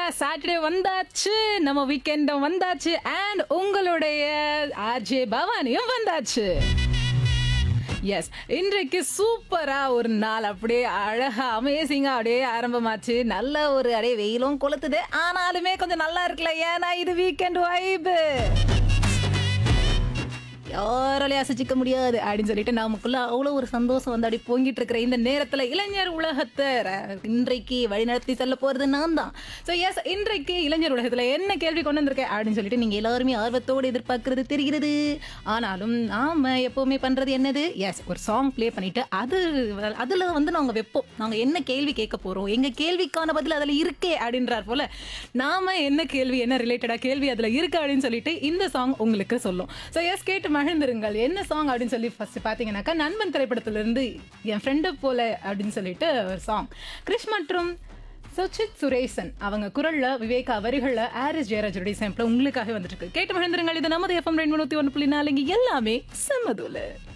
Saturday வந்தாச்சு நம்ம வீக்கெண்டும் வந்தாச்சு அண்ட் உங்களுடைய ஆர்ஜே பவானியும் வந்தாச்சு எஸ் இன்றைக்கு சூப்பரா ஒரு நாள் அப்படியே அழகா அமேசிங்கா அப்படியே ஆரம்பமாச்சு நல்ல ஒரு அப்படியே வெயிலும் கொளுத்துது ஆனாலுமே கொஞ்சம் நல்லா இருக்குல்ல ஏன்னா இது வீக்கெண்ட் வைபு யாராலையும் அசைச்சிக்க முடியாது அப்படின்னு சொல்லிட்டு நமக்குள்ள அவ்வளோ ஒரு சந்தோஷம் வந்து அப்படி பொங்கிட்டு இருக்கிற இந்த நேரத்தில் இளைஞர் உலகத்தை ர- இன்றைக்கு வழிநடத்தி செல்ல போகிறது நான் தான் ஸோ எஸ் இன்றைக்கு இளைஞர் உலகத்தில் என்ன கேள்வி கொண்டு வந்திருக்கேன் அப்படின்னு சொல்லிட்டு நீங்கள் எல்லாருமே ஆர்வத்தோடு எதிர்பார்க்கறது தெரிகிறது ஆனாலும் நாம எப்போவுமே பண்ணுறது என்னது எஸ் ஒரு சாங் ப்ளே பண்ணிட்டு அது அதில் வந்து நாங்கள் வைப்போம் நாங்கள் என்ன கேள்வி கேட்க போகிறோம் எங்கள் கேள்விக்கான பதில் அதில் இருக்கே அப்படின்றார் போல நாம என்ன கேள்வி என்ன ரிலேட்டடாக கேள்வி அதில் இருக்கு அப்படின்னு சொல்லிட்டு இந்த சாங் உங்களுக்கு சொல்லும் ஸோ எஸ் கேட்டு மகிழ்ந்திருங்கள் என்ன சாங் அப்படின்னு சொல்லி ஃபர்ஸ்ட் பார்த்தீங்கன்னாக்கா நண்பன் திரைப்படத்திலிருந்து என் ஃப்ரெண்டு போல அப்படின்னு சொல்லிட்டு ஒரு சாங் கிறிஷ் மற்றும் சுச்சித் சுரேசன் அவங்க குரல்ல விவேகா வரிகள்ல ஆரிஸ் ஜெயராஜருடைய சாம்பிள் உங்களுக்காக வந்துட்டு இருக்கு கேட்டு மகிழ்ந்திருங்கள் இது நமது எஃப்எம் ரெண்டு நூற்றி ஒன்று புள்ளி நாலு இங்க எல்லாமே செம்மதுல